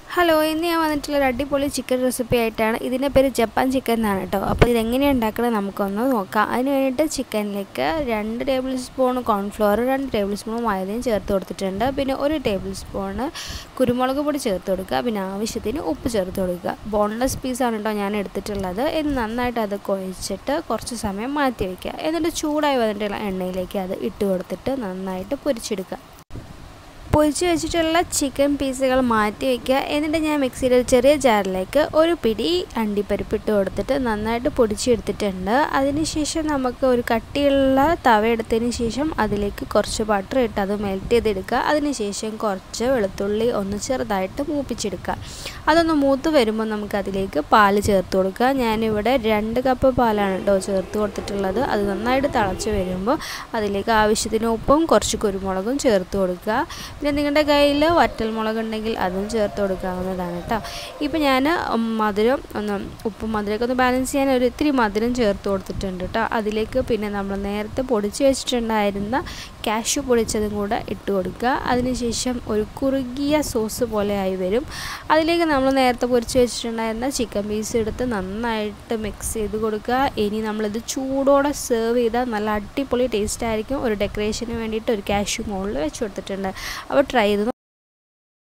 hello ഇന്ന് ഞാൻ വന്നിട്ടുള്ള ഒരു അടിപൊളി ചിക്കൻ റെസിപ്പി ആയിട്ടാണ് ഇതിൻ്റെ പേര് ജപ്പാൻ ചിക്കൻ എന്നാണ് കേട്ടോ അപ്പോൾ ഇതെങ്ങനെയാണ് ഉണ്ടാക്കുന്നത് നമുക്കൊന്ന് നോക്കാം അതിന് വേണ്ടിയിട്ട് ചിക്കനിലേക്ക് രണ്ട് ടേബിൾ സ്പൂൺ കോൺഫ്ലോർ രണ്ട് ടേബിൾ സ്പൂൺ മൈദയും ചേർത്ത് കൊടുത്തിട്ടുണ്ട് പിന്നെ ഒരു ടേബിൾ സ്പൂണ് കുരുമുളക് പൊടി ചേർത്ത് കൊടുക്കുക പിന്നെ ആവശ്യത്തിന് ഉപ്പ് ചേർത്ത് കൊടുക്കുക ബോൺലെസ് പീസാണ് കേട്ടോ ഞാൻ എടുത്തിട്ടുള്ളത് ഇത് നന്നായിട്ട് അത് കുഴച്ചിട്ട് കുറച്ച് സമയം മാറ്റി വയ്ക്കുക എന്നിട്ട് ചൂടായി വന്നിട്ടുള്ള എണ്ണയിലേക്ക് അത് ഇട്ട് കൊടുത്തിട്ട് നന്നായിട്ട് പൊരിച്ചെടുക്കുക പൊരിച്ച് വെച്ചിട്ടുള്ള ചിക്കൻ പീസുകൾ മാറ്റി വയ്ക്കുക എന്നിട്ട് ഞാൻ മിക്സിയിൽ ഒരു ചെറിയ ജാറിലേക്ക് ഒരു പിടി അണ്ടിപ്പരിപ്പ് ഇട്ട് കൊടുത്തിട്ട് നന്നായിട്ട് പൊടിച്ചെടുത്തിട്ടുണ്ട് അതിനുശേഷം നമുക്ക് ഒരു കട്ടിയുള്ള തവ എടുത്തതിന് ശേഷം അതിലേക്ക് കുറച്ച് ബട്ടർ ഇട്ട് അത് മെൽറ്റ് ചെയ്തെടുക്കുക അതിനുശേഷം കുറച്ച് വെളുത്തുള്ളി ഒന്ന് ചെറുതായിട്ട് മൂപ്പിച്ചെടുക്കുക അതൊന്ന് മൂത്ത് വരുമ്പോൾ നമുക്ക് അതിലേക്ക് പാല് ചേർത്ത് കൊടുക്കുക ഞാനിവിടെ രണ്ട് കപ്പ് പാലാണ് കേട്ടോ ചേർത്ത് കൊടുത്തിട്ടുള്ളത് അത് നന്നായിട്ട് തിളച്ച് വരുമ്പോൾ അതിലേക്ക് ആവശ്യത്തിന് ഉപ്പും കുറച്ച് കുരുമുളകും ചേർത്ത് കൊടുക്കുക പിന്നെ നിങ്ങളുടെ കയ്യിൽ വറ്റൽമുളക് ഉണ്ടെങ്കിൽ അതും ചേർത്ത് കൊടുക്കാവുന്നതാണ് കേട്ടോ ഇപ്പോൾ ഞാൻ മധുരം ഒന്ന് ഉപ്പും മധുരമൊക്കെ ഒന്ന് ബാലൻസ് ചെയ്യാൻ ഒരു ഇത്തിരി മധുരം ചേർത്ത് കൊടുത്തിട്ടുണ്ട് കേട്ടോ അതിലേക്ക് പിന്നെ നമ്മൾ നേരത്തെ പൊടിച്ച് വെച്ചിട്ടുണ്ടായിരുന്ന കാഷ്യൂ പൊടിച്ചതും കൂടെ ഇട്ട് കൊടുക്കുക അതിനുശേഷം ഒരു കുറുകിയ സോസ് പോലെ ആയി വരും അതിലേക്ക് നമ്മൾ നേരത്തെ പൊരിച്ച് വെച്ചിട്ടുണ്ടായിരുന്ന ചിക്കൻ പീസ് എടുത്ത് നന്നായിട്ട് മിക്സ് ചെയ്ത് കൊടുക്കുക ഇനി നമ്മളിത് ചൂടോടെ സെർവ് ചെയ്താൽ നല്ല അടിപൊളി ടേസ്റ്റ് ആയിരിക്കും ഒരു ഡെക്കറേഷന് വേണ്ടിയിട്ട് ഒരു കാഷ്യൂ മുകളിൽ വെച്ച് കൊടുത്തിട്ടുണ്ട് അപ്പോൾ ട്രൈ ചെയ്ത്